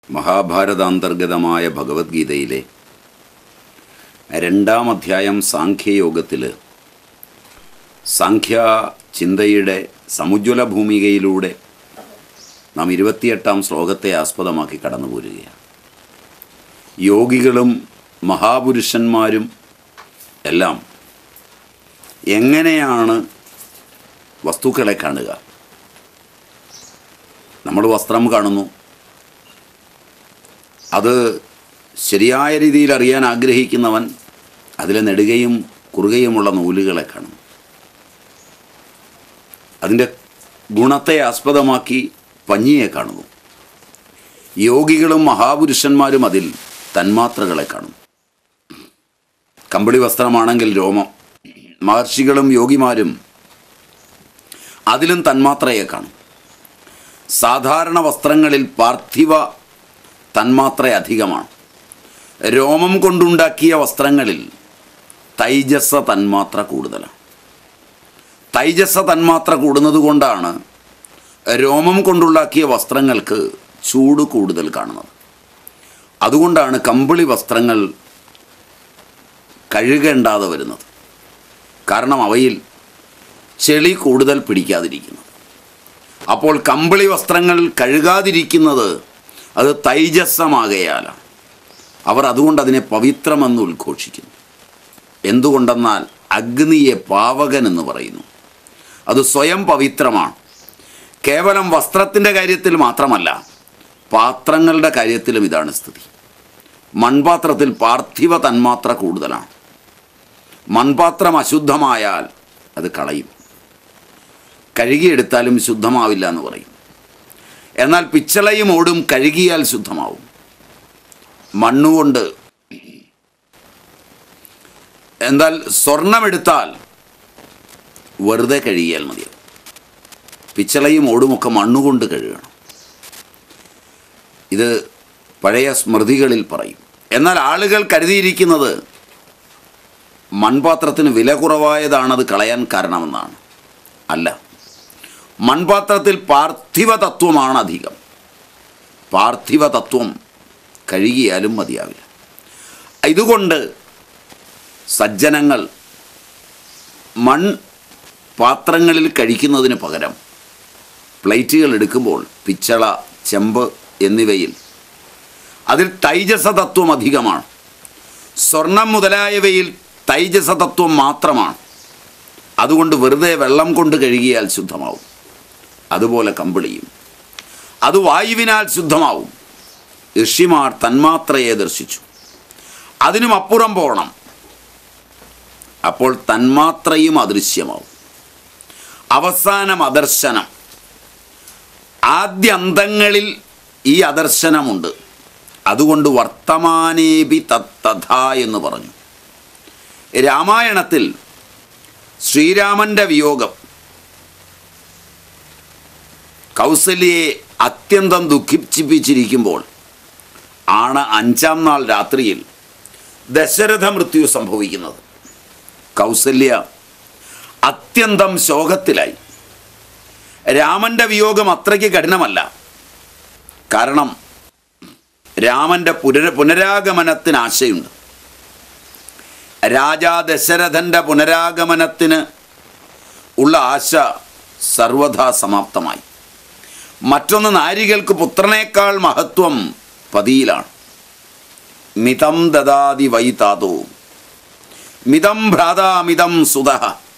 മഹാഭാരതാന്തർഗതമായ ഭഗവത്ഗീതയിലെ രണ്ടാം അധ്യായം സാഖ്യയോഗത്തിൽ സാഖ്യ ചിന്തയുടെ സമുജ്വല ഭൂമികയിലൂടെ നാം ഇരുപത്തിയെട്ടാം ശ്ലോകത്തെ ആസ്പദമാക്കി കടന്നു പോരുകയാണ് യോഗികളും മഹാപുരുഷന്മാരും എല്ലാം എങ്ങനെയാണ് വസ്തുക്കളെ കാണുക നമ്മൾ വസ്ത്രം കാണുന്നു അത് ശരിയായ രീതിയിൽ അറിയാൻ ആഗ്രഹിക്കുന്നവൻ അതിലെ നെടുകയും കുറുകയുമുള്ള നൂലുകളെ കാണും അതിൻ്റെ ഗുണത്തെ ആസ്പദമാക്കി പഞ്ഞിയെ കാണുന്നു യോഗികളും മഹാപുരുഷന്മാരും അതിൽ തന്മാത്രകളെ കാണും കമ്പിളി വസ്ത്രമാണെങ്കിൽ രോമം മഹർഷികളും യോഗിമാരും അതിലും തന്മാത്രയെ കാണും സാധാരണ വസ്ത്രങ്ങളിൽ പാർത്ഥിവ തന്മാത്ര അധികമാണ് രോമം കൊണ്ടുണ്ടാക്കിയ വസ്ത്രങ്ങളിൽ തൈജസ തന്മാത്ര കൂടുതലാണ് തൈജസ തന്മാത്ര കൂടുന്നത് കൊണ്ടാണ് രോമം കൊണ്ടുണ്ടാക്കിയ വസ്ത്രങ്ങൾക്ക് ചൂട് കൂടുതൽ കാണുന്നത് അതുകൊണ്ടാണ് കമ്പിളി വസ്ത്രങ്ങൾ കഴുകേണ്ടാതെ വരുന്നത് കാരണം അവയിൽ ചെളി കൂടുതൽ പിടിക്കാതിരിക്കുന്നു അപ്പോൾ കമ്പിളി വസ്ത്രങ്ങൾ കഴുകാതിരിക്കുന്നത് അത് തൈജസ്സമാകയാലാണ് അവർ അതുകൊണ്ട് അതിനെ പവിത്രമെന്ന് ഉദ്ഘോഷിക്കുന്നു എന്തുകൊണ്ടെന്നാൽ അഗ്നിയെ പാവകൻ എന്ന് പറയുന്നു അത് സ്വയം പവിത്രമാണ് കേവലം വസ്ത്രത്തിൻ്റെ കാര്യത്തിൽ മാത്രമല്ല പാത്രങ്ങളുടെ കാര്യത്തിലും ഇതാണ് സ്ഥിതി മൺപാത്രത്തിൽ പാർത്ഥിവ തന്മാത്ര കൂടുതലാണ് മൺപാത്രം അശുദ്ധമായാൽ അത് കളയും കഴുകിയെടുത്താലും ശുദ്ധമാവില്ല എന്ന് പറയും എന്നാൽ പിച്ചളയും ഓടും കഴുകിയാൽ ശുദ്ധമാവും മണ്ണുകൊണ്ട് എന്നാൽ സ്വർണമെടുത്താൽ വെറുതെ കഴുകിയാൽ മതിയാവും പിച്ചളയും ഓടുമൊക്കെ മണ്ണുകൊണ്ട് കഴുകണം ഇത് പഴയ സ്മൃതികളിൽ പറയും എന്നാൽ ആളുകൾ കരുതിയിരിക്കുന്നത് മൺപാത്രത്തിന് വില കുറവായതാണത് കളയാൻ കാരണമെന്നാണ് അല്ല മൺപാത്രത്തിൽ പാർത്ഥിവ തത്വമാണ് അധികം പാർത്ഥിവ തത്വം കഴുകിയാലും മതിയാവില്ല ഇതുകൊണ്ട് സജ്ജനങ്ങൾ മൺ പാത്രങ്ങളിൽ കഴിക്കുന്നതിന് പകരം പ്ലേറ്റുകൾ എടുക്കുമ്പോൾ പിച്ചള ചെമ്പ് എന്നിവയിൽ അതിൽ തൈജസ തത്വം അധികമാണ് സ്വർണം മുതലായവയിൽ തൈജസ തത്വം മാത്രമാണ് അതുകൊണ്ട് വെറുതെ വെള്ളം കൊണ്ട് കഴുകിയാൽ ശുദ്ധമാവും അതുപോലെ കമ്പിളിയും അത് വായുവിനാൽ ശുദ്ധമാവും ഋഷിമാർ തന്മാത്രയെ ദർശിച്ചു അതിനും അപ്പുറം പോകണം അപ്പോൾ തന്മാത്രയും അദൃശ്യമാവും അവസാനം അദർശനം ആദ്യന്തങ്ങളിൽ ഈ അദർശനമുണ്ട് അതുകൊണ്ട് വർത്തമാനേബി തത്തഥ എന്ന് പറഞ്ഞു രാമായണത്തിൽ ശ്രീരാമൻ്റെ വിയോഗം കൗസല്യയെ അത്യന്തം ദുഃഖിപ്പിച്ചിരിക്കുമ്പോൾ ആണ് അഞ്ചാം നാൾ രാത്രിയിൽ ദശരഥ മൃത്യു സംഭവിക്കുന്നത് കൗസല്യ അത്യന്തം ശോകത്തിലായി രാമൻ്റെ വിയോഗം അത്രയ്ക്ക് കഠിനമല്ല കാരണം രാമൻ്റെ പുനര പുനരാഗമനത്തിന് ആശയുണ്ട് രാജാ ദശരഥൻ്റെ പുനരാഗമനത്തിന് ഉള്ള ആശ സർവഥാ സമാപ്തമായി മറ്റൊന്ന് നാരികൾക്ക് പുത്രനേക്കാൾ മഹത്വം പതിയിലാണ് മിതം ദദാതി വൈതാതോ മിതം ഭ്രാതാമിതം സുത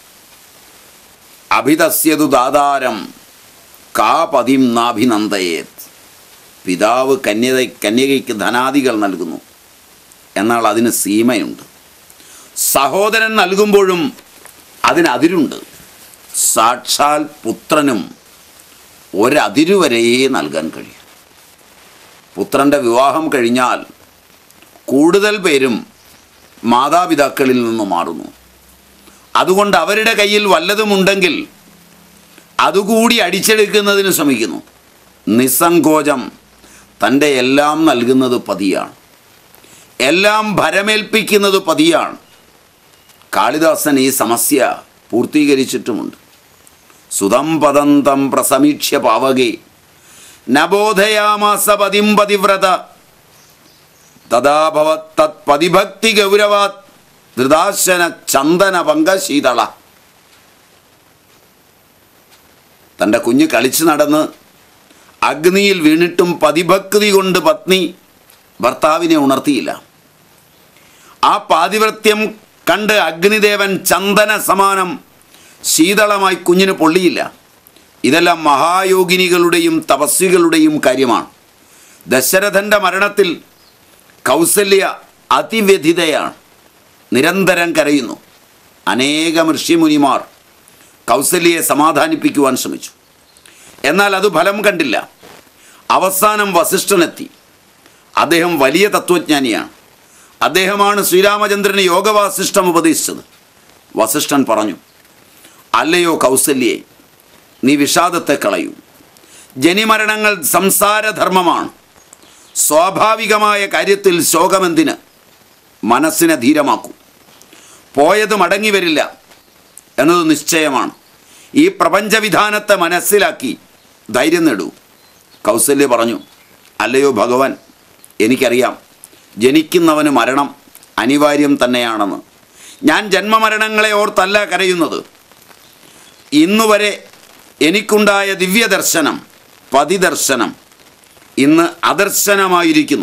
അഭിതസ്യതു ദാതാരം കാ പതിം നാഭിനന്ദയേത് പിതാവ് കന്യത കന്യകയ്ക്ക് ധനാദികൾ നൽകുന്നു എന്നാൽ അതിന് സീമയുണ്ട് സഹോദരൻ നൽകുമ്പോഴും അതിനതിരുണ്ട് സാക്ഷാൽ പുത്രനും ഒരതിരുവരെയേ നൽകാൻ കഴിയും പുത്രൻ്റെ വിവാഹം കഴിഞ്ഞാൽ കൂടുതൽ പേരും മാതാപിതാക്കളിൽ നിന്ന് മാറുന്നു അതുകൊണ്ട് അവരുടെ കയ്യിൽ വല്ലതുമുണ്ടെങ്കിൽ അതുകൂടി അടിച്ചെടുക്കുന്നതിന് ശ്രമിക്കുന്നു നിസ്സങ്കോചം തൻ്റെ എല്ലാം നൽകുന്നത് പതിയാണ് എല്ലാം ഭരമേൽപ്പിക്കുന്നത് പതിയാണ് കാളിദാസൻ ഈ സമസ്യ പൂർത്തീകരിച്ചിട്ടുമുണ്ട് സുതം പദന്തം പ്രസമീക്ഷ്യ പാവകെ നബോധയാമാസ പതിം പതിവ്രത തഥാഭവത് തത് പതിഭക്തി ഗൗരവാത് ധൃതാശന ചന്ദന പങ്കശീതള തൻ്റെ കുഞ്ഞ് കളിച്ചു നടന്ന് അഗ്നിയിൽ വീണിട്ടും പതിഭക്തി കൊണ്ട് പത്നി ഭർത്താവിനെ ഉണർത്തിയില്ല ആ പാതിവൃത്യം കണ്ട് അഗ്നിദേവൻ ചന്ദന സമാനം ശീതളമായി കുഞ്ഞിന് പൊള്ളിയില്ല ഇതെല്ലാം മഹായോഗിനികളുടെയും തപസ്വികളുടെയും കാര്യമാണ് ദശരഥൻ്റെ മരണത്തിൽ കൗസല്യ അതിവ്യഥിതയാണ് നിരന്തരം കരയുന്നു അനേകം ഋഷിമുനിമാർ കൗസല്യയെ സമാധാനിപ്പിക്കുവാൻ ശ്രമിച്ചു എന്നാൽ അത് ഫലം കണ്ടില്ല അവസാനം വസിഷ്ഠനെത്തി അദ്ദേഹം വലിയ തത്വജ്ഞാനിയാണ് അദ്ദേഹമാണ് ശ്രീരാമചന്ദ്രന് യോഗവാസിഷ്ടം ഉപദേശിച്ചത് വസിഷ്ഠൻ പറഞ്ഞു അല്ലയോ കൗസല്യേ നീ വിഷാദത്തെ കളയൂ ജനിമരണങ്ങൾ സംസാരധർമ്മമാണ് സ്വാഭാവികമായ കാര്യത്തിൽ ശോകമെന്തിന് മനസ്സിനെ ധീരമാക്കൂ പോയത് മടങ്ങി വരില്ല എന്നത് നിശ്ചയമാണ് ഈ പ്രപഞ്ചവിധാനത്തെ മനസ്സിലാക്കി ധൈര്യം നേടൂ കൗസല്യ പറഞ്ഞു അല്ലയോ ഭഗവാൻ എനിക്കറിയാം ജനിക്കുന്നവന് മരണം അനിവാര്യം തന്നെയാണെന്ന് ഞാൻ ജന്മമരണങ്ങളെ ഓർത്തല്ല കരയുന്നത് ഇന്നുവരെ എനിക്കുണ്ടായ ദിവ്യദർശനം പതിദർശനം ഇന്ന് അദർശനമായിരിക്കുന്നു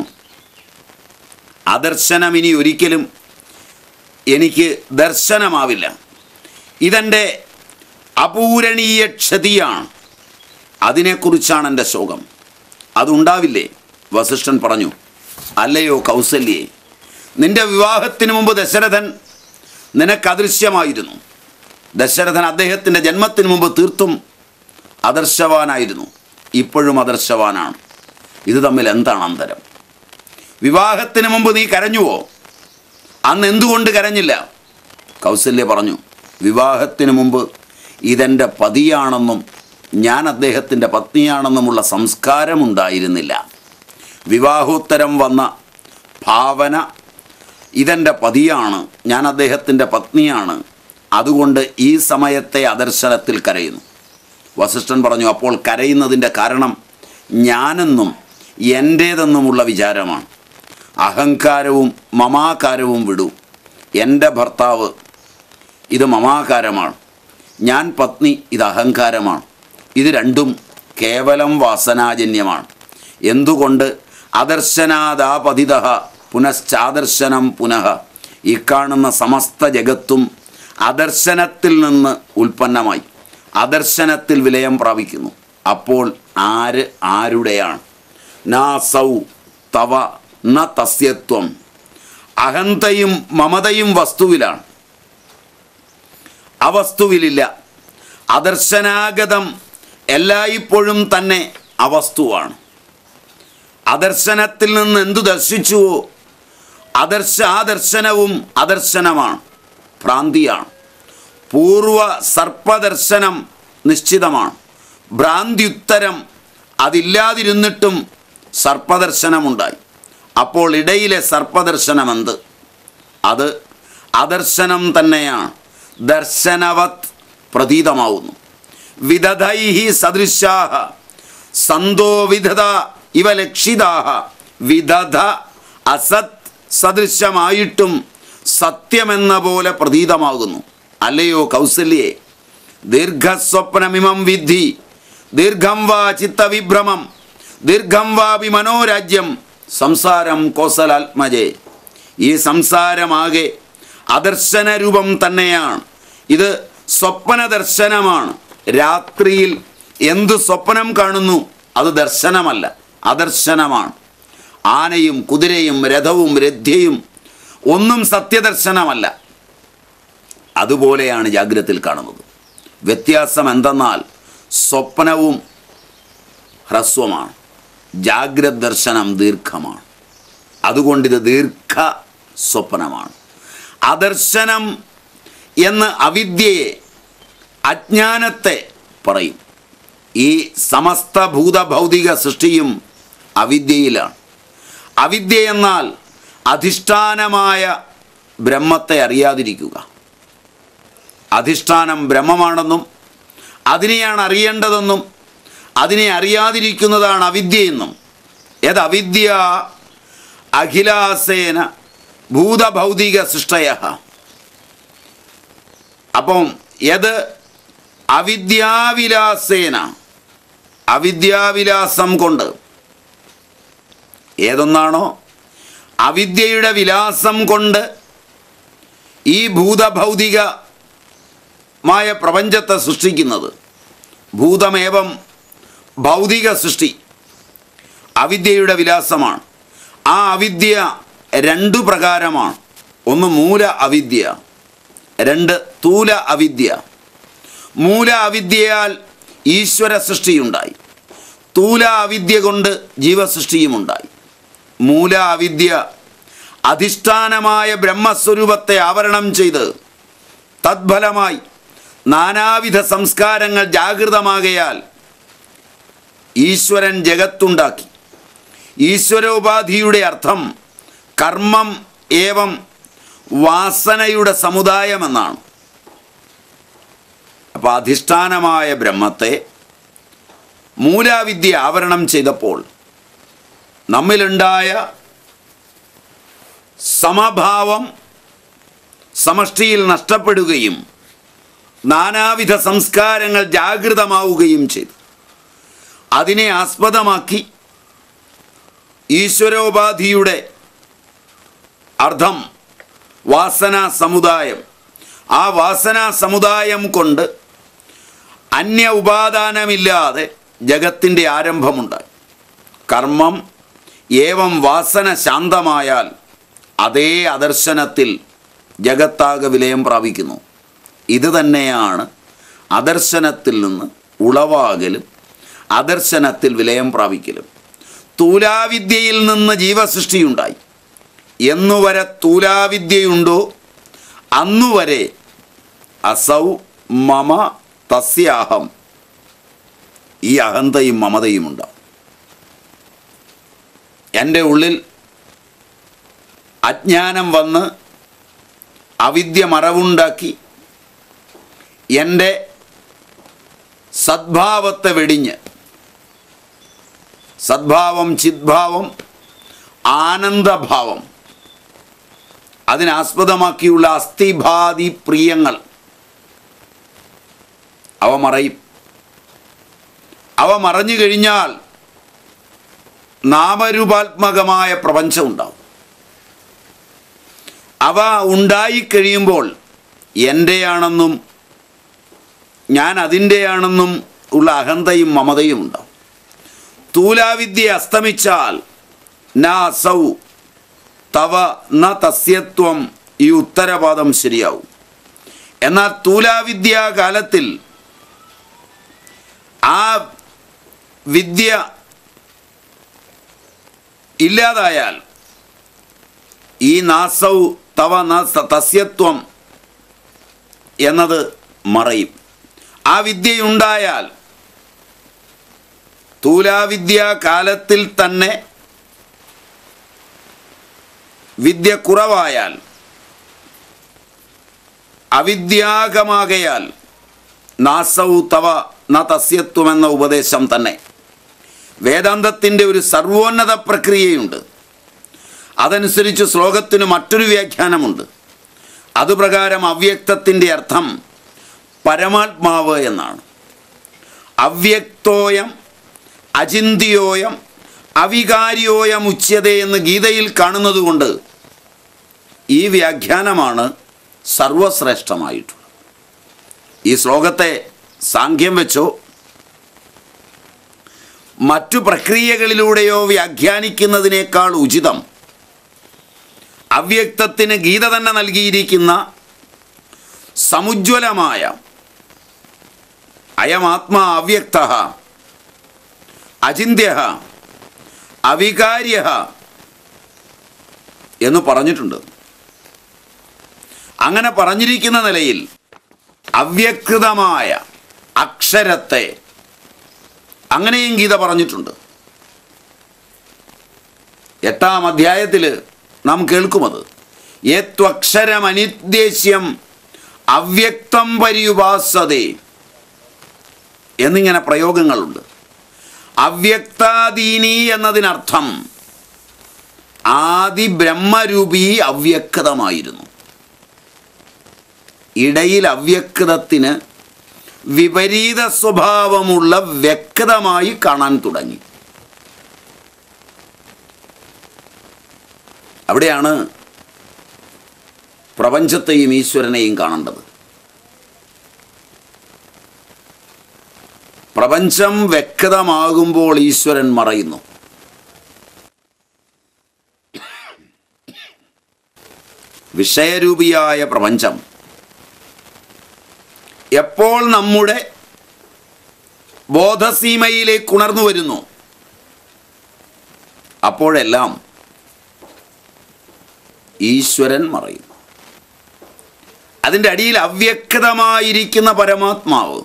അദർശനം ഇനി ഒരിക്കലും എനിക്ക് ദർശനമാവില്ല ഇതെൻ്റെ അപൂരണീയ ക്ഷതിയാണ് അതിനെക്കുറിച്ചാണ് എൻ്റെ ശോകം അതുണ്ടാവില്ലേ വസിഷ്ഠൻ പറഞ്ഞു അല്ലയോ കൗസല്യേ നിന്റെ വിവാഹത്തിന് മുമ്പ് ദശരഥൻ നിനക്ക് അദൃശ്യമായിരുന്നു ദശരഥൻ അദ്ദേഹത്തിൻ്റെ ജന്മത്തിന് മുമ്പ് തീർത്തും അദർശവാനായിരുന്നു ഇപ്പോഴും അദർശവാനാണ് ഇത് തമ്മിൽ എന്താണ് അന്തരം വിവാഹത്തിന് മുമ്പ് നീ കരഞ്ഞുവോ അന്ന് എന്തുകൊണ്ട് കരഞ്ഞില്ല കൗസല്യ പറഞ്ഞു വിവാഹത്തിന് മുമ്പ് ഇതെൻ്റെ പതിയാണെന്നും ഞാൻ അദ്ദേഹത്തിൻ്റെ പത്നിയാണെന്നുമുള്ള സംസ്കാരമുണ്ടായിരുന്നില്ല വിവാഹോത്തരം വന്ന ഭാവന ഇതെൻ്റെ പതിയാണ് ഞാൻ അദ്ദേഹത്തിൻ്റെ പത്നിയാണ് അതുകൊണ്ട് ഈ സമയത്തെ അദർശനത്തിൽ കരയുന്നു വസിഷ്ഠൻ പറഞ്ഞു അപ്പോൾ കരയുന്നതിൻ്റെ കാരണം ഞാനെന്നും എൻ്റേതെന്നുമുള്ള വിചാരമാണ് അഹങ്കാരവും മമാകാരവും വിടൂ എൻ്റെ ഭർത്താവ് ഇത് മമാകാരമാണ് ഞാൻ പത്നി ഇത് അഹങ്കാരമാണ് ഇത് രണ്ടും കേവലം വാസനാജന്യമാണ് എന്തുകൊണ്ട് അദർശനാദാപതിത പുനശ്ചാദർശനം പുനഃ ഈ കാണുന്ന സമസ്ത ജഗത്തും അദർശനത്തിൽ നിന്ന് ഉൽപ്പന്നമായി അദർശനത്തിൽ വിലയം പ്രാപിക്കുന്നു അപ്പോൾ ആര് ആരുടെയാണ് നാ സൗ തവ ന തസ്യത്വം അഹന്തയും മമതയും വസ്തുവിലാണ് അവസ്തുവിലില്ല അദർശനാഗതം എല്ലായ്പ്പോഴും തന്നെ അവസ്തുവാണ് അദർശനത്തിൽ നിന്ന് എന്തു ദർശിച്ചുവോ അദർശ ആ ദർശനവും അദർശനമാണ് ഭ്രാന്തിയാണ് പൂർവ സർപ്പദർശനം നിശ്ചിതമാണ് ഭ്രാന്തിയുത്തരം അതില്ലാതിരുന്നിട്ടും സർപ്പദർശനമുണ്ടായി അപ്പോൾ ഇടയിലെ സർപ്പദർശനം എന്ത് അത് അദർശനം തന്നെയാണ് ദർശനവത് പ്രതീതമാവുന്നു വിദധൈഹി സദൃശാഹ സന്തോ വിധത ഇവ ലക്ഷിതാഹ വിദധ അസത് സദൃശമായിട്ടും സത്യമെന്ന പോലെ പ്രതീതമാകുന്നു അല്ലയോ കൗസല്യേ ദീർഘസ്വപ്നമിമം വിദ്ധി ദീർഘം വാ ചിത്തവിഭ്രമം ദീർഘം വാപി മനോരാജ്യം സംസാരം കോസലാത്മജേ ഈ സംസാരമാകെ അദർശന രൂപം തന്നെയാണ് ഇത് സ്വപ്ന ദർശനമാണ് രാത്രിയിൽ എന്ത് സ്വപ്നം കാണുന്നു അത് ദർശനമല്ല അദർശനമാണ് ആനയും കുതിരയും രഥവും രഥ്യയും ഒന്നും സത്യദർശനമല്ല അതുപോലെയാണ് ജാഗ്രതയിൽ കാണുന്നത് വ്യത്യാസം എന്തെന്നാൽ സ്വപ്നവും ഹ്രസ്വമാണ് ജാഗ്രത് ദർശനം ദീർഘമാണ് അതുകൊണ്ടിത് ദീർഘ സ്വപ്നമാണ് അദർശനം എന്ന് അവിദ്യയെ അജ്ഞാനത്തെ പറയും ഈ സമസ്ത ഭൂതഭൗതിക സൃഷ്ടിയും അവിദ്യയിലാണ് അവിദ്യ എന്നാൽ അധിഷ്ഠാനമായ ബ്രഹ്മത്തെ അറിയാതിരിക്കുക അധിഷ്ഠാനം ബ്രഹ്മമാണെന്നും അതിനെയാണ് അറിയേണ്ടതെന്നും അതിനെ അറിയാതിരിക്കുന്നതാണ് അവിദ്യയെന്നും യത് അവിദ്യ അഖിലാസേന ഭൂതഭൗതിക സൃഷ്ടയ അപ്പം യത് അവിദ്യാവിലാസേന അവിദ്യാവിലാസം കൊണ്ട് ഏതൊന്നാണോ അവിദ്യയുടെ വിലാസം കൊണ്ട് ഈ ഭൂതഭൗതികമായ പ്രപഞ്ചത്തെ സൃഷ്ടിക്കുന്നത് ഭൂതമേവം ഭൗതിക സൃഷ്ടി അവിദ്യയുടെ വിലാസമാണ് ആ അവിദ്യ രണ്ടു പ്രകാരമാണ് ഒന്ന് മൂല അവിദ്യ രണ്ട് തൂല അവിദ്യ മൂല അവിദ്യയാൽ ഈശ്വര സൃഷ്ടിയുണ്ടായി തൂല അവിദ്യ കൊണ്ട് ജീവസൃഷ്ടിയുമുണ്ടായി മൂല അവിദ്യ അധിഷ്ഠാനമായ ബ്രഹ്മസ്വരൂപത്തെ ആവരണം ചെയ്ത് തത്ഫലമായി നാനാവിധ സംസ്കാരങ്ങൾ ജാഗൃതമാകയാൽ ഈശ്വരൻ ജഗത്തുണ്ടാക്കി ഈശ്വരോപാധിയുടെ അർത്ഥം കർമ്മം ഏവം വാസനയുടെ സമുദായമെന്നാണ് അപ്പോൾ അധിഷ്ഠാനമായ ബ്രഹ്മത്തെ മൂലാവിദ്യ ആവരണം ചെയ്തപ്പോൾ നമ്മിലുണ്ടായ സമഭാവം സമഷ്ടിയിൽ നഷ്ടപ്പെടുകയും നാനാവിധ സംസ്കാരങ്ങൾ ജാഗൃതമാവുകയും ചെയ്തു അതിനെ ആസ്പദമാക്കി ഈശ്വരോപാധിയുടെ അർത്ഥം വാസനാ സമുദായം ആ വാസനാ സമുദായം കൊണ്ട് അന്യ ഉപാദാനമില്ലാതെ ജഗത്തിൻ്റെ ആരംഭമുണ്ടായി കർമ്മം ഏവം വാസന ശാന്തമായാൽ അതേ അദർശനത്തിൽ ജഗത്താകെ വിലയം പ്രാപിക്കുന്നു ഇത് തന്നെയാണ് അദർശനത്തിൽ നിന്ന് ഉളവാകലും അദർശനത്തിൽ വിലയം പ്രാപിക്കലും തൂലാവിദ്യയിൽ നിന്ന് ജീവസൃഷ്ടിയുണ്ടായി എന്നുവരെ തൂലാവിദ്യയുണ്ടോ അന്നുവരെ അസൗ മമ തസ്യാഹം ഈ അഹന്തയും മമതയും ഉണ്ടാവും എൻ്റെ ഉള്ളിൽ അജ്ഞാനം വന്ന് അവിദ്യ മറവുണ്ടാക്കി എൻ്റെ സദ്ഭാവത്തെ വെടിഞ്ഞ് സദ്ഭാവം ചിദ്ഭാവം ആനന്ദഭാവം അതിനാസ്പദമാക്കിയുള്ള അസ്ഥിഭാതി പ്രിയങ്ങൾ അവ മറയും അവ മറഞ്ഞു കഴിഞ്ഞാൽ നാമരൂപാത്മകമായ പ്രപഞ്ചം ഉണ്ടാവും അവ ഉണ്ടായിക്കഴിയുമ്പോൾ എൻ്റെയാണെന്നും ഞാൻ അതിൻ്റെയാണെന്നും ഉള്ള അഹന്തയും മമതയും ഉണ്ടാവും തൂലാവിദ്യ അസ്തമിച്ചാൽ ന സൗ തവ ന തസ്യത്വം ഈ ഉത്തരപാദം ശരിയാവും എന്നാൽ തൂലാവിദ്യാ കാലത്തിൽ ആ വിദ്യ ഇല്ലാതായാൽ ഈ നാസൗ തവ ന തസ്യത്വം എന്നത് മറയും ആ വിദ്യയുണ്ടായാൽ തൂലാവിദ്യാ കാലത്തിൽ തന്നെ വിദ്യ കുറവായാൽ അവിദ്യാഗമാകയാൽ നാസൗ തവ ന തസ്യത്വം എന്ന ഉപദേശം തന്നെ വേദാന്തത്തിൻ്റെ ഒരു സർവോന്നത പ്രക്രിയയുണ്ട് അതനുസരിച്ച് ശ്ലോകത്തിന് മറ്റൊരു വ്യാഖ്യാനമുണ്ട് അതുപ്രകാരം അവ്യക്തത്തിൻ്റെ അർത്ഥം പരമാത്മാവ് എന്നാണ് അവ്യക്തോയം അചിന്തിയോയം അവികാരിയോയം ഉച്യത എന്ന് ഗീതയിൽ കാണുന്നതുകൊണ്ട് ഈ വ്യാഖ്യാനമാണ് സർവശ്രേഷ്ഠമായിട്ടുള്ളത് ഈ ശ്ലോകത്തെ സാഖ്യം വെച്ചോ മറ്റു പ്രക്രിയകളിലൂടെയോ വ്യാഖ്യാനിക്കുന്നതിനേക്കാൾ ഉചിതം അവ്യക്തത്തിന് ഗീത തന്നെ നൽകിയിരിക്കുന്ന സമുജ്വലമായ അയമാത്മാ അവ്യക്ത അചിന്യ അവികാര്യ എന്ന് പറഞ്ഞിട്ടുണ്ട് അങ്ങനെ പറഞ്ഞിരിക്കുന്ന നിലയിൽ അവ്യക്തമായ അക്ഷരത്തെ അങ്ങനെയും ഗീത പറഞ്ഞിട്ടുണ്ട് എട്ടാം അധ്യായത്തിൽ നാം കേൾക്കുമത് യത്വക്ഷരമനിദ്ദേശ്യം അവ്യക്തം പര്യുപാസതേ എന്നിങ്ങനെ പ്രയോഗങ്ങളുണ്ട് അവ്യക്താദീനി എന്നതിനർത്ഥം ആദി ബ്രഹ്മരൂപി അവ്യക്തമായിരുന്നു ഇടയിൽ അവ്യക്തത്തിന് വിപരീത സ്വഭാവമുള്ള വ്യക്തമായി കാണാൻ തുടങ്ങി അവിടെയാണ് പ്രപഞ്ചത്തെയും ഈശ്വരനെയും കാണേണ്ടത് പ്രപഞ്ചം വ്യക്തമാകുമ്പോൾ ഈശ്വരൻ മറയുന്നു വിഷയരൂപിയായ പ്രപഞ്ചം എപ്പോൾ നമ്മുടെ ബോധസീമയിലേക്ക് ഉണർന്നു വരുന്നു അപ്പോഴെല്ലാം ഈശ്വരൻ മറയുന്നു അതിൻ്റെ അടിയിൽ അവ്യക്തമായിരിക്കുന്ന പരമാത്മാവ്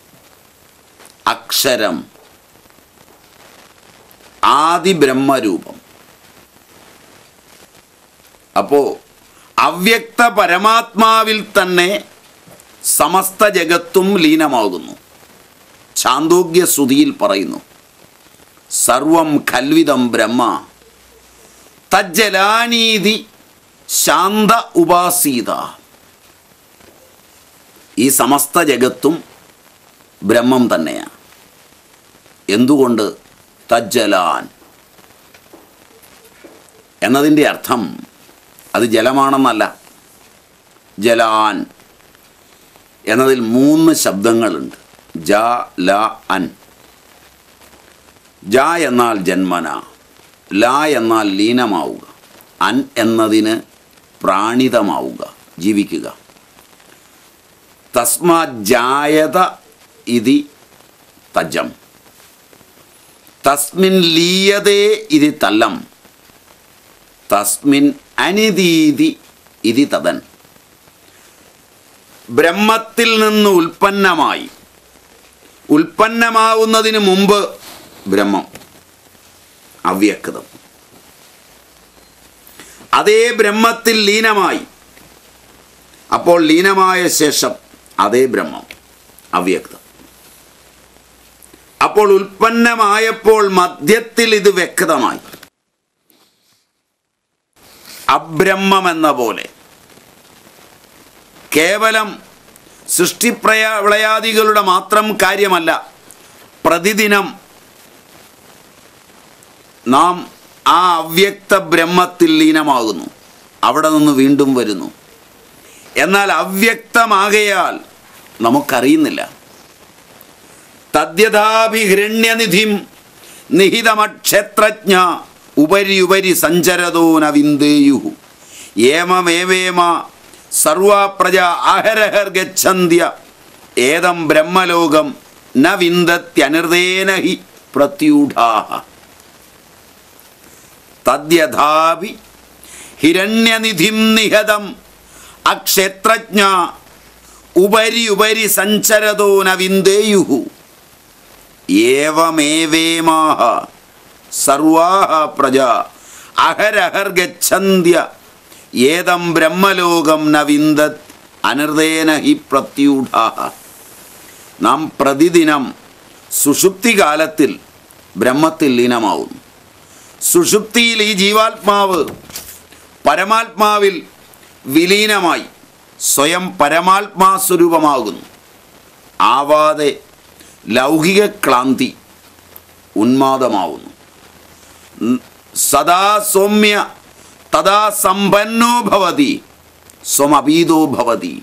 അക്ഷരം ആദി ബ്രഹ്മരൂപം അപ്പോ അവ്യക്ത പരമാത്മാവിൽ തന്നെ സമസ്ത ജഗത്തും ലീനമാകുന്നു ചാന്തോഗ്യ ശ്രുതിയിൽ പറയുന്നു സർവം ഖൽവിതം ബ്രഹ്മ തജ്ജലാനീതി ശാന്ത ഉപാസീത ഈ സമസ്ത ജഗത്തും ബ്രഹ്മം തന്നെയാണ് എന്തുകൊണ്ട് തജ്ജലാൻ എന്നതിൻ്റെ അർത്ഥം അത് ജലമാണെന്നല്ല ജലാൻ എന്നതിൽ മൂന്ന് ശബ്ദങ്ങളുണ്ട് ജ ല അൻ ജ എന്നാൽ ജന്മന ല എന്നാൽ ലീനമാവുക അൻ എന്നതിന് പ്രാണിതമാവുക ജീവിക്കുക തസ്മാ ജായത ഇതി തജം തസ്മിൻ ലീയതേ ഇതി തല്ലം തസ്മിൻ അനിതീതി ഇതി തതൻ ബ്രഹ്മത്തിൽ നിന്ന് ഉൽപ്പന്നമായി ഉൽപ്പന്നമാവുന്നതിന് മുമ്പ് ബ്രഹ്മം അവ്യക്തം അതേ ബ്രഹ്മത്തിൽ ലീനമായി അപ്പോൾ ലീനമായ ശേഷം അതേ ബ്രഹ്മം അവ്യക്തം അപ്പോൾ ഉൽപ്പന്നമായപ്പോൾ മധ്യത്തിൽ ഇത് വ്യക്തമായി അബ്രഹ്മം എന്ന പോലെ കേവലം സൃഷ്ടിപ്രയ വിളയാദികളുടെ മാത്രം കാര്യമല്ല പ്രതിദിനം നാം ആ അവ്യക്ത ബ്രഹ്മത്തിൽ ലീനമാകുന്നു അവിടെ നിന്ന് വീണ്ടും വരുന്നു എന്നാൽ അവ്യക്തമാകയാൽ നമുക്കറിയുന്നില്ല തദ്യഥാപി ഹിരണ്യനിധിം നിഹിതമക്ഷേത്രജ്ഞ ഉപരി ഉപരി സഞ്ചരതോ ന വിന്ദേയു ഏമമേവേമ സർവാ പ്രജ അഹരഹർ ഗച്ഛന്ത്യ ഏതം ബ്രഹ്മലോകം ന വിന്ദത്യനിർദേന ഹി പ്രത്യൂഢാഹ തദ്യഥാപി ഹിരണ്യനിധിം നിഹതം അക്ഷേത്രജ്ഞ ഉപരി ഉപരി സഞ്ചരതോ ന വിന്ദേയു ഏവമേവേമാഹ സർവാഹ പ്രജ അഹരഹർ ഗച്ഛന്ത്യ ഏതം ബ്രഹ്മലോകം ന വിന്ദത് അനർദേന ഹി പ്രത്യൂഢാഹ നാം പ്രതിദിനം സുഷുപ്തി കാലത്തിൽ ബ്രഹ്മത്തിൽ ലീനമാവുന്നു സുഷുപ്തിയിൽ ഈ ജീവാത്മാവ് പരമാത്മാവിൽ വിലീനമായി സ്വയം പരമാത്മാ സ്വരൂപമാകുന്നു ആവാതെ ലൗകിക ക്ലാന്തി ഉന്മാദമാവുന്നു ഉം, സദാ സൗമ്യ തഥാ സമ്പന്നോ ഭവതി സ്വമപീതോ ഭവതി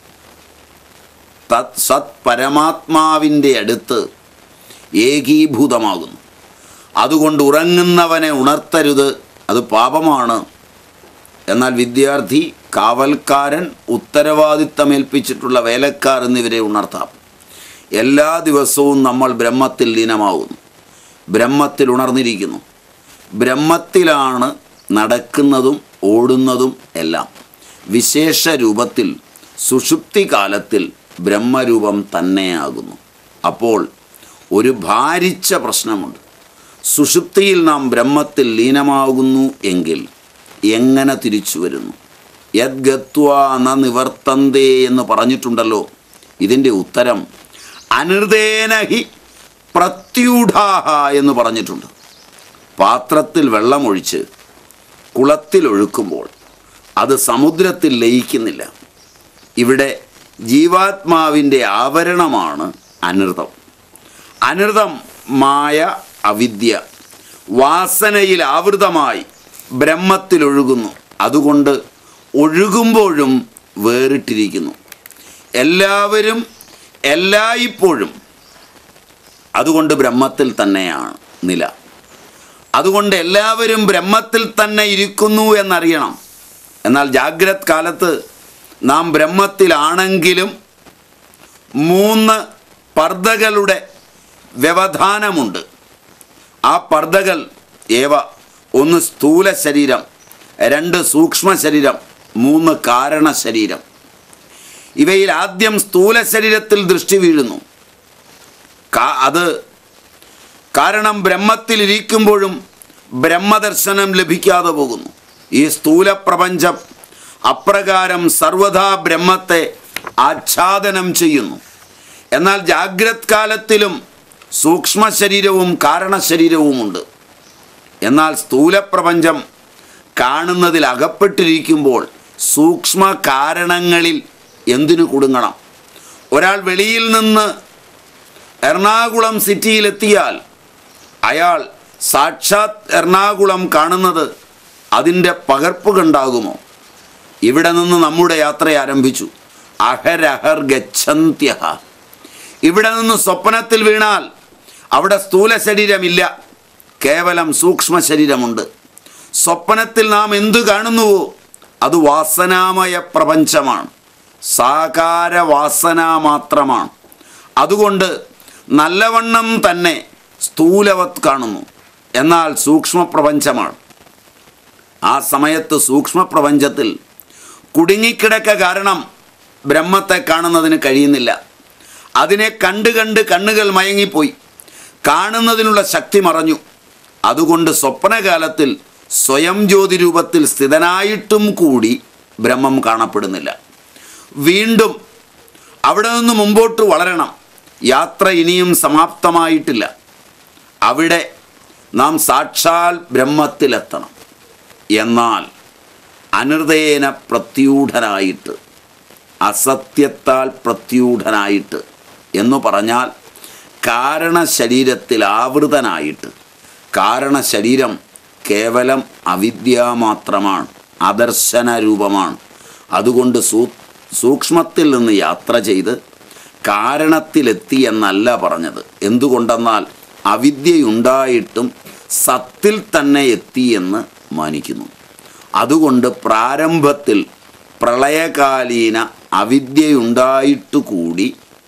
തത് സത് പരമാത്മാവിൻ്റെ അടുത്ത് ഏകീഭൂതമാകുന്നു അതുകൊണ്ട് ഉറങ്ങുന്നവനെ ഉണർത്തരുത് അത് പാപമാണ് എന്നാൽ വിദ്യാർത്ഥി കാവൽക്കാരൻ ഉത്തരവാദിത്തമേൽപ്പിച്ചിട്ടുള്ള വേലക്കാർ എന്നിവരെ ഉണർത്താം എല്ലാ ദിവസവും നമ്മൾ ബ്രഹ്മത്തിൽ ലീനമാവുന്നു ബ്രഹ്മത്തിൽ ഉണർന്നിരിക്കുന്നു ബ്രഹ്മത്തിലാണ് നടക്കുന്നതും ഓടുന്നതും എല്ലാം വിശേഷ രൂപത്തിൽ സുഷുപ്തി കാലത്തിൽ ബ്രഹ്മരൂപം തന്നെയാകുന്നു അപ്പോൾ ഒരു ഭാരിച്ച പ്രശ്നമുണ്ട് സുഷുപ്തിയിൽ നാം ബ്രഹ്മത്തിൽ ലീനമാകുന്നു എങ്കിൽ എങ്ങനെ തിരിച്ചു വരുന്നു യദ്ഗത്വ ന നിവർത്തന്തേ എന്ന് പറഞ്ഞിട്ടുണ്ടല്ലോ ഇതിൻ്റെ ഉത്തരം അനിർദേന ഹി പ്രത്യൂഢാഹ എന്ന് പറഞ്ഞിട്ടുണ്ട് പാത്രത്തിൽ വെള്ളമൊഴിച്ച് കുളത്തിൽ ഒഴുക്കുമ്പോൾ അത് സമുദ്രത്തിൽ ലയിക്കുന്നില്ല ഇവിടെ ജീവാത്മാവിൻ്റെ ആവരണമാണ് അനൃതം അനൃതം മായ അവിദ്യ വാസനയിൽ ആവൃതമായി ബ്രഹ്മത്തിൽ ഒഴുകുന്നു അതുകൊണ്ട് ഒഴുകുമ്പോഴും വേറിട്ടിരിക്കുന്നു എല്ലാവരും എല്ലായ്പ്പോഴും അതുകൊണ്ട് ബ്രഹ്മത്തിൽ തന്നെയാണ് നില അതുകൊണ്ട് എല്ലാവരും ബ്രഹ്മത്തിൽ തന്നെ ഇരിക്കുന്നു എന്നറിയണം എന്നാൽ ജാഗ്രത് കാലത്ത് നാം ബ്രഹ്മത്തിലാണെങ്കിലും മൂന്ന് പർദ്ദകളുടെ വ്യവധാനമുണ്ട് ആ പർദ്ദകൾ ഏവ ഒന്ന് സ്ഥൂല ശരീരം രണ്ട് സൂക്ഷ്മ ശരീരം മൂന്ന് കാരണ ശരീരം ഇവയിൽ ആദ്യം സ്ഥൂല ശരീരത്തിൽ ദൃഷ്ടി വീഴുന്നു കാ- അത് കാരണം ബ്രഹ്മത്തിലിരിക്കുമ്പോഴും ബ്രഹ്മദർശനം ലഭിക്കാതെ പോകുന്നു ഈ സ്ഥൂല പ്രപഞ്ചം അപ്രകാരം സർവഥാ ബ്രഹ്മത്തെ ആച്ഛാദനം ചെയ്യുന്നു എന്നാൽ ജാഗ്രത് കാലത്തിലും സൂക്ഷ്മ ശരീരവും കാരണശരീരവുമുണ്ട് എന്നാൽ സ്ഥൂല പ്രപഞ്ചം കാണുന്നതിൽ അകപ്പെട്ടിരിക്കുമ്പോൾ സൂക്ഷ്മ കാരണങ്ങളിൽ എന്തിനു കുടുങ്ങണം ഒരാൾ വെളിയിൽ നിന്ന് എറണാകുളം സിറ്റിയിലെത്തിയാൽ അയാൾ സാക്ഷാത് എറണാകുളം കാണുന്നത് അതിൻ്റെ പകർപ്പ് കണ്ടാകുമോ ഇവിടെ നിന്ന് നമ്മുടെ യാത്ര ആരംഭിച്ചു അഹരഹർ ഗച്ഛന്ത്യ ഇവിടെ നിന്ന് സ്വപ്നത്തിൽ വീണാൽ അവിടെ സ്ഥൂല ശരീരമില്ല കേവലം സൂക്ഷ്മ ശരീരമുണ്ട് സ്വപ്നത്തിൽ നാം എന്തു കാണുന്നുവോ അത് വാസനാമയ പ്രപഞ്ചമാണ് സാകാര വാസന മാത്രമാണ് അതുകൊണ്ട് നല്ലവണ്ണം തന്നെ സ്ഥൂലവത് കാണുന്നു എന്നാൽ സൂക്ഷ്മ പ്രപഞ്ചമാണ് ആ സമയത്ത് സൂക്ഷ്മ പ്രപഞ്ചത്തിൽ കുടുങ്ങിക്കിടക്ക കാരണം ബ്രഹ്മത്തെ കാണുന്നതിന് കഴിയുന്നില്ല അതിനെ കണ്ട് കണ്ട് കണ്ണുകൾ മയങ്ങിപ്പോയി കാണുന്നതിനുള്ള ശക്തി മറഞ്ഞു അതുകൊണ്ട് സ്വപ്നകാലത്തിൽ സ്വയം ജ്യോതി രൂപത്തിൽ സ്ഥിതനായിട്ടും കൂടി ബ്രഹ്മം കാണപ്പെടുന്നില്ല വീണ്ടും അവിടെ നിന്ന് മുമ്പോട്ട് വളരണം യാത്ര ഇനിയും സമാപ്തമായിട്ടില്ല അവിടെ നാം സാക്ഷാൽ ബ്രഹ്മത്തിലെത്തണം എന്നാൽ അനൃതേന പ്രത്യൂഢനായിട്ട് അസത്യത്താൽ പ്രത്യൂഢനായിട്ട് എന്ന് പറഞ്ഞാൽ കാരണശരീരത്തിൽ ആവൃതനായിട്ട് കാരണശരീരം കേവലം അവിദ്യ മാത്രമാണ് അദർശന രൂപമാണ് അതുകൊണ്ട് സൂ സൂക്ഷ്മത്തിൽ നിന്ന് യാത്ര ചെയ്ത് കാരണത്തിലെത്തി എന്നല്ല പറഞ്ഞത് എന്തുകൊണ്ടെന്നാൽ അവിദ്യയുണ്ടായിട്ടും സത്തിൽ തന്നെ എത്തി എന്ന് മാനിക്കുന്നു അതുകൊണ്ട് പ്രാരംഭത്തിൽ പ്രളയകാലീന അവിദ്യയുണ്ടായിട്ടു കൂടി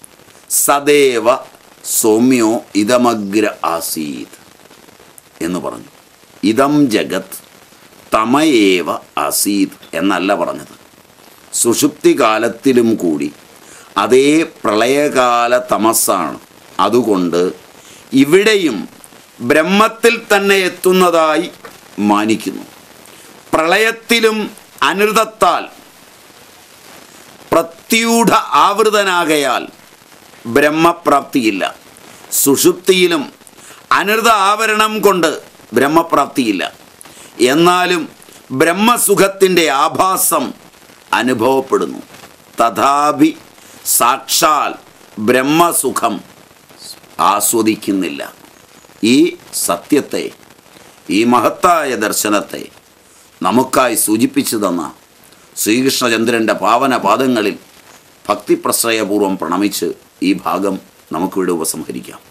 സദേവ സൗമ്യോ ഇതമഗ്ര ആസീത് എന്ന് പറഞ്ഞു ഇതം ജഗത് തമയേവ ആസീത് എന്നല്ല പറഞ്ഞത് സുഷുപ്തി കാലത്തിലും കൂടി അതേ പ്രളയകാല തമസ്സാണ് അതുകൊണ്ട് ഇവിടെയും ബ്രഹ്മത്തിൽ തന്നെ എത്തുന്നതായി മാനിക്കുന്നു പ്രളയത്തിലും അനൃതത്താൽ പ്രത്യൂഢ ആവൃതനാകയാൽ ബ്രഹ്മപ്രാപ്തിയില്ല സുഷുപ്തിയിലും അനൃത ആവരണം കൊണ്ട് ബ്രഹ്മപ്രാപ്തിയില്ല എന്നാലും ബ്രഹ്മസുഖത്തിൻ്റെ ആഭാസം അനുഭവപ്പെടുന്നു തഥാപി സാക്ഷാൽ ബ്രഹ്മസുഖം ആസ്വദിക്കുന്നില്ല ഈ സത്യത്തെ ഈ മഹത്തായ ദർശനത്തെ നമുക്കായി സൂചിപ്പിച്ചു തന്ന ശ്രീകൃഷ്ണചന്ദ്രൻ്റെ പാവന പാദങ്ങളിൽ ഭക്തിപ്രശ്രയപൂർവ്വം പ്രണമിച്ച് ഈ ഭാഗം നമുക്കിവിടെ ഉപസംഹരിക്കാം